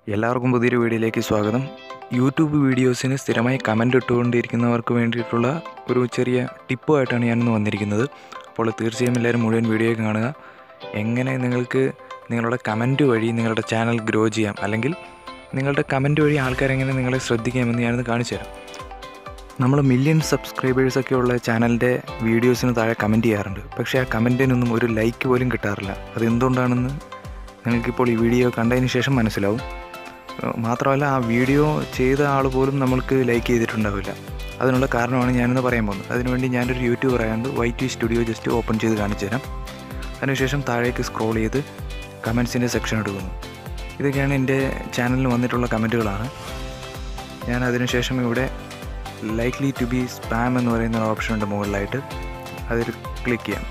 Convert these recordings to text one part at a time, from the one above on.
എല്ലാവർക്കും പുതിയൊരു വീഡിയോയിലേക്ക് സ്വാഗതം യൂട്യൂബ് വീഡിയോസിന് സ്ഥിരമായി കമൻ്റ് ഇട്ടുകൊണ്ടിരിക്കുന്നവർക്ക് വേണ്ടിയിട്ടുള്ള ഒരു ചെറിയ ടിപ്പുമായിട്ടാണ് ഞാനിന്ന് വന്നിരിക്കുന്നത് അപ്പോൾ തീർച്ചയായും എല്ലാവരും മുഴുവൻ വീഡിയോ കാണുക എങ്ങനെ നിങ്ങൾക്ക് നിങ്ങളുടെ കമൻറ്റ് വഴി നിങ്ങളുടെ ചാനൽ ഗ്രോ ചെയ്യാം അല്ലെങ്കിൽ നിങ്ങളുടെ കമൻറ്റ് വഴി ആൾക്കാരെങ്ങനെ നിങ്ങളെ ശ്രദ്ധിക്കാമെന്ന് ഞാനിന്ന് കാണിച്ചു തരാം നമ്മൾ മില്യൺ സബ്സ്ക്രൈബേഴ്സൊക്കെ ഉള്ള ചാനലിൻ്റെ വീഡിയോസിന് താഴെ കമൻറ്റ് ചെയ്യാറുണ്ട് പക്ഷേ ആ കമൻറ്റിനൊന്നും ഒരു ലൈക്ക് പോലും കിട്ടാറില്ല അത് എന്തുകൊണ്ടാണെന്ന് നിങ്ങൾക്കിപ്പോൾ ഈ വീഡിയോ കണ്ടതിന് ശേഷം മനസ്സിലാവും ഏഹ് മാത്രമല്ല ആ വീഡിയോ ചെയ്ത ആൾ പോലും നമ്മൾക്ക് ലൈക്ക് ചെയ്തിട്ടുണ്ടാവില്ല അതിനുള്ള കാരണമാണ് ഞാനിന്ന് പറയാൻ പോകുന്നത് അതിനുവേണ്ടി ഞാനൊരു യൂട്യൂബർ ആയതുകൊണ്ട് Y T studio just open ചെയ്ത് കാണിച്ചു തരാം അതിനുശേഷം താഴേക്ക് സ്ക്രോൾ ചെയ്ത് കമൻസിൻ്റെ സെക്ഷൻ എടുക്കുന്നു ഇതൊക്കെയാണ് എൻ്റെ ചാനലിൽ വന്നിട്ടുള്ള കമൻറ്റുകളാണ് ഞാൻ അതിനുശേഷം ഇവിടെ ലൈക്ലി ടു ബി സ്പാം എന്ന് പറയുന്ന ഒരു ഓപ്ഷൻ ഉണ്ട് മുകളിലായിട്ട് അതിൽ ക്ലിക്ക് ചെയ്യാം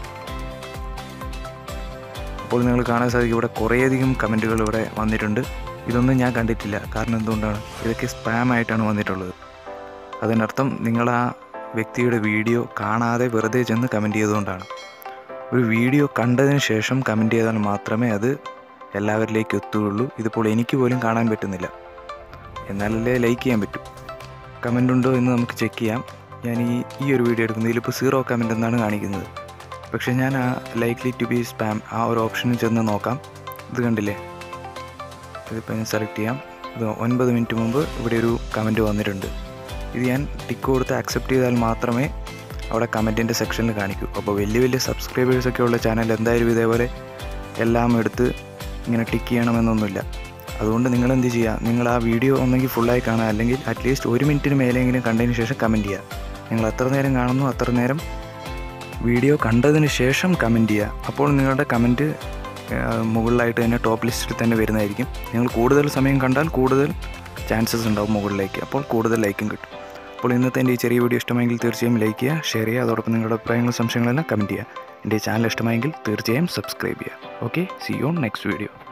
അപ്പോൾ നിങ്ങൾ കാണാൻ സാധിക്കും ഇവിടെ കുറേയധികം കമൻറ്റുകൾ ഇവിടെ വന്നിട്ടുണ്ട് ഇതൊന്നും ഞാൻ കണ്ടിട്ടില്ല കാരണം എന്തുകൊണ്ടാണ് ഇതൊക്കെ സ്പാം ആയിട്ടാണ് വന്നിട്ടുള്ളത് അതിനർത്ഥം നിങ്ങൾ ആ വ്യക്തിയുടെ വീഡിയോ കാണാതെ വെറുതെ ചെന്ന് കമൻറ്റ് ചെയ്തുകൊണ്ടാണ് ഒരു വീഡിയോ കണ്ടതിന് ശേഷം കമൻറ്റ് ചെയ്താൽ മാത്രമേ അത് എല്ലാവരിലേക്ക് എത്തുകയുള്ളൂ ഇതിപ്പോൾ എനിക്ക് പോലും കാണാൻ പറ്റുന്നില്ല എന്നാലല്ലേ ലൈക്ക് ചെയ്യാൻ പറ്റൂ കമൻ്റ് ഉണ്ടോ എന്ന് നമുക്ക് ചെക്ക് ചെയ്യാം ഞാൻ ഈ ഈ ഒരു വീഡിയോ എടുക്കുന്നത് ഇതിലിപ്പോൾ സീറോ കമൻ്റ് എന്നാണ് കാണിക്കുന്നത് പക്ഷേ ഞാൻ ആ ലൈക്ലി ടു ബി സ്പാം ആ ഒരു ഓപ്ഷനിൽ ചെന്ന് നോക്കാം ഇത് കണ്ടില്ലേ ഇതിപ്പോൾ ഞാൻ സെലക്ട് ചെയ്യാം ഇത് ഒൻപത് മിനിറ്റ് മുമ്പ് ഇവിടെ ഒരു കമൻറ്റ് വന്നിട്ടുണ്ട് ഇത് ഞാൻ ടിക്ക് കൊടുത്ത് അക്സെപ്റ്റ് ചെയ്താൽ മാത്രമേ അവിടെ കമൻറ്റിൻ്റെ സെക്ഷനിൽ കാണിക്കൂ അപ്പോൾ വലിയ വലിയ സബ്സ്ക്രൈബേഴ്സൊക്കെ ഉള്ള ചാനൽ എന്തായാലും ഇതേപോലെ എല്ലാം എടുത്ത് ഇങ്ങനെ ടിക്ക് ചെയ്യണമെന്നൊന്നുമില്ല അതുകൊണ്ട് നിങ്ങൾ എന്ത് ചെയ്യുക നിങ്ങൾ ആ വീഡിയോ ഒന്നെങ്കിൽ ഫുള്ളായി കാണുക അല്ലെങ്കിൽ അറ്റ്ലീസ്റ്റ് ഒരു മിനിറ്റിന് മേലെങ്കിലും കണ്ടതിന് ശേഷം കമൻറ്റ് ചെയ്യുക നിങ്ങൾ എത്ര നേരം കാണുന്നു അത്ര നേരം വീഡിയോ കണ്ടതിന് ശേഷം കമൻറ്റ് ചെയ്യുക അപ്പോൾ നിങ്ങളുടെ കമൻറ്റ് മുകളിലായിട്ട് തന്നെ ടോപ്പ് ലിസ്റ്റിൽ തന്നെ വരുന്നതായിരിക്കും നിങ്ങൾ കൂടുതൽ സമയം കണ്ടാൽ കൂടുതൽ ചാൻസസ് ഉണ്ടാവും മുകളിലേക്ക് അപ്പോൾ കൂടുതൽ ലൈക്കും കിട്ടും അപ്പോൾ ഇന്നത്തെ എൻ്റെ ഈ ചെറിയ വീഡിയോ ഇഷ്ടമായെങ്കിൽ തീർച്ചയായും ലൈക്ക് ചെയ്യുക ഷെയർ ചെയ്യുക അതോടൊപ്പം നിങ്ങളുടെ അഭിപ്രായങ്ങളും സംശയങ്ങളെല്ലാം കമൻറ്റ് ചെയ്യുക എൻ്റെ ചാനൽ ഇഷ്ടമായെങ്കിൽ തീർച്ചയായും സബ്സ്ക്രൈബ് ചെയ്യുക okay see you next video